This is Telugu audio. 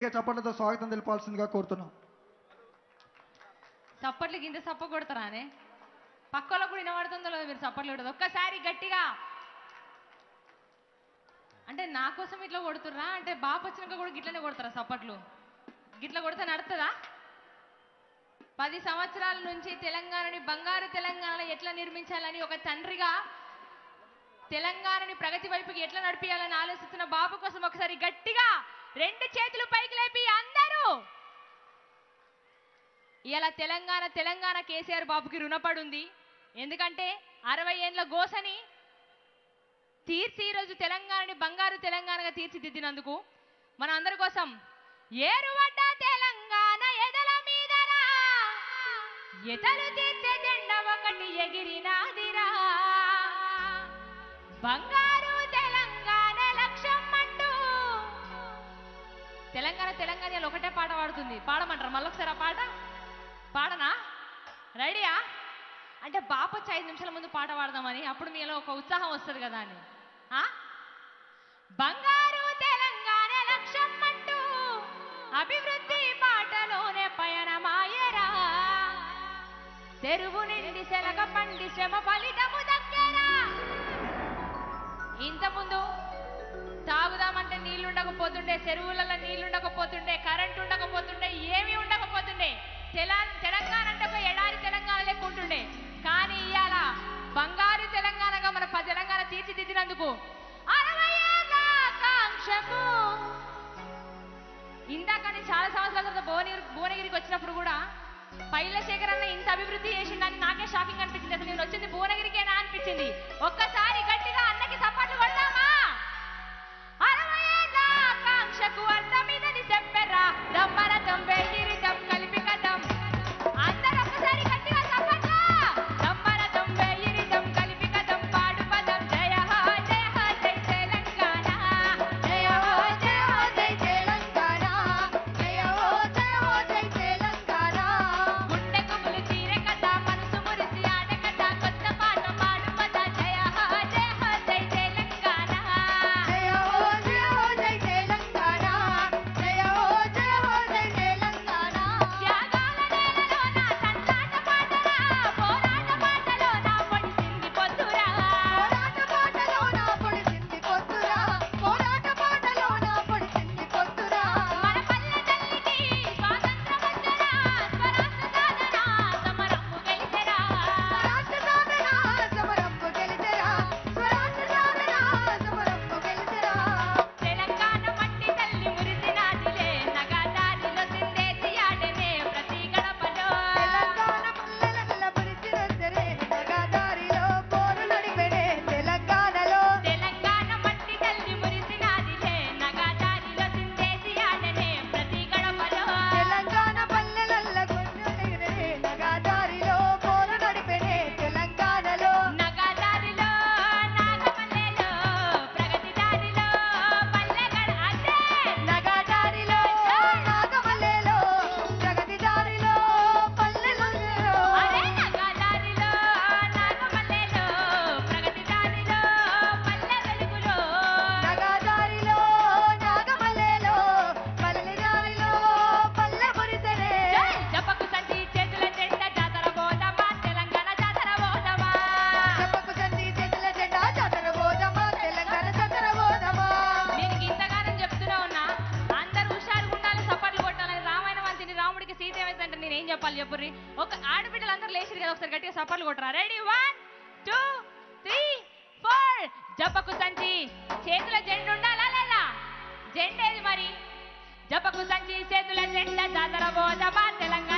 చప్పట్లతో స్వాగతం తెలిపాల్సిందిగా కోరుతున్నాం చప్పట్లు గింత చప్ప కొడతారానే పక్కలో కూడా వినబడుతుందో లేదో మీరు చప్పట్లు కొడదు ఒక్కసారి గట్టిగా అంటే నా కోసం ఇట్లా కొడుతుర్రా అంటే బాపు వచ్చినాక కూడా గిట్లనే కొడతారా చప్పట్లు గిట్ల కొడితే నడుతుందా పది సంవత్సరాల నుంచి తెలంగాణని బంగారు తెలంగాణలో ఎట్లా నిర్మించాలని ఒక తండ్రిగా తెలంగాణని ప్రగతి వైపుకి ఎట్లా నడిపించాలని ఆలోచిస్తున్న బాబు కోసం ఒకసారి గట్టిగా రెండు చేతులు పైకి లేపి అందరూ ఇలా తెలంగాణ తెలంగాణ కేసీఆర్ బాబుకి రుణపడి ఉంది ఎందుకంటే అరవై ఏండ్ల గోసని తీర్చి ఈరోజు తెలంగాణని బంగారు తెలంగాణగా తీర్చిదిద్దినందుకు మన అందరి కోసం ఏరువడ్డ తెలంగాణ ఎదల మీదరా ఎతలు తీర్చే జెండ ఒకటి ఎగిరినాదిరా బంగారు తెలంగాణ లక్ష్యం అంటూ తెలంగాణ తెలంగాణలో ఒకటే పాట పాడుతుంది పాడమంటారు మళ్ళొకసారి ఆ పాట పాడనా రెడీయా అంటే బాప వచ్చి ఐదు నిమిషాల ముందు పాట పాడదామని అప్పుడు మీలో ఒక ఉత్సాహం వస్తుంది కదా అని ఆ? బంగారు తెలంగాణ లక్ష్యం అంటూ అభివృద్ధి బాటలోనే పయనమాయరా చెరువు నిండి సెలగ పండి శ్రమ ఫలితము దగ్గరా ఇంతకుముందు తాగుదామంటే నీళ్లు ఉండకపోతుండే చెరువులలో నీళ్లు ఉండకపోతుండే కరెంట్ ఉండకపోతుండే ఏమీ ఉండకపోతుండే తెల- తెలంగాణ అంటే ఒక ఎడారి తెలంగాణ లెక్క ఉంటుండే కానీ ఇవాళ బంగారు తెలంగాణగా మన ప- తెలంగాణ తీర్చిదిద్దినందుకు అరవై ఏళ్ళ ఆకాంక్షకు ఇందాకని చాలా సంవత్సరాల తర్వాత భువనగిరి భువనగిరికి వచ్చినప్పుడు కూడా పైల శేఖర్ అన్న ఇంత అభివృద్ధి చేసిండని నాకే షాకింగ్ అనిపించింది అసలు నేను వచ్చింది భువనగిరికేనా అనిపించింది ఒక్కసారి గట్టిగా అన్నకి సపాట్లు కొడదామా అరవై ఏళ్ళ ఆకాంక్షకు అర్థమిదని చెప్పరా దమ్మరథం వేగిరితం కలిపి కథం అందరూ ఒక్కసారి గట్టిగా సపట్లా దమ్మరథం వేగిరితం కలిపి కథం పాడు పదం జయ హో జయ హో జై తెలంగాణ జయ హో జయ హో జై తెలంగాణ జయ హో జయ హో జై తెలంగాణ గుండె కుములు చీర కథ మనసు మురిసి ఆట కథ కొత్త పాట పాడు పద జయ హో జయ హో జై తెలంగాణ జయ హో జయ హో జై తెలంగాణ జయ హో జయ హో జై తెలంగాణ త్యాగాల నేలలో నా తంటాట పాటరా పోరాట పాటలో నా పొడిసింది పొద్దురా పోరాట పాటలో నా పొడిసింది పొద్దురా పోరాట పాటలో నా పొడిసింది పొద్దురా మన పల్లె తల్లికి స్వాతంత్రం వచ్చరా స్వరాష్ట్ర సాధన సమరము గెలిచెరా స్వరాష్ట్ర సాధన సమరంపు గెలిచెరా స్వరాష్ట్ర సాధన సమరంపు గెలిచెరా తెలంగాణ మట్టి తల్లి మురిసినాదిలే నగాదారిలో సిందేసి ఆడనే ప్రతి గడపలో తెలంగాణ పల్లెలల్ల పురిచినద్దరే నగదారిలో పోరు నడిపెడే తెలంగాణలో తెలంగాణ మట్టి తల్లి మురిసినాదిలే నగాదారిలో సిందేసి ఆడనే ప్రతి గడపలో తెలంగాణ పల్లెలల్ల గుండె నగదారిలో పోరు నడిపెడే తెలంగాణలో నగాదారిలో నాగమల్లెలో ప్రగతి దారిలో పల్లెగడ అదే నగదారిలో నాగమల్లెలో ప్రగతి దారిలో పల్లెలలో అరే నగాదారిలో నాగమల్లెలో ప్రగతి దారిలో పల్లె వెలుగులో నగదారిలో నాగమల్లెలో పల్లె దారిలో పల్లె మురిసెనే జపకు సంటి చేతుల జెండ జాతర పోదమా తెలంగాణ జాతర పోదమా చెప్పకు సంధి చేతుల జెండా జాతర పోదమా తెలంగాణ జాతర పోదమా నేను ఇంతగానం చెప్తూనే ఉన్నా అందరూ హుషారుగా ఉండాలి సపట్లు కొట్టాలని రామాయణం అంతిని రాముడికి సీత ఏమైందంటే నేను ఏం చెప్పాలి చెప్పుర్రి ఒక ఆడబిడ్డలు అందరూ లేచిరు కదా ఒకసారి గట్టిగా సపట్లు కొట్టరా ready one two three four జపకు సంచి చేతుల జెండ ఉండాలా లేదా జెండ ఏది మరి జపకు సంచి చేతుల జెండ జాతర పోదమా తెలంగాణ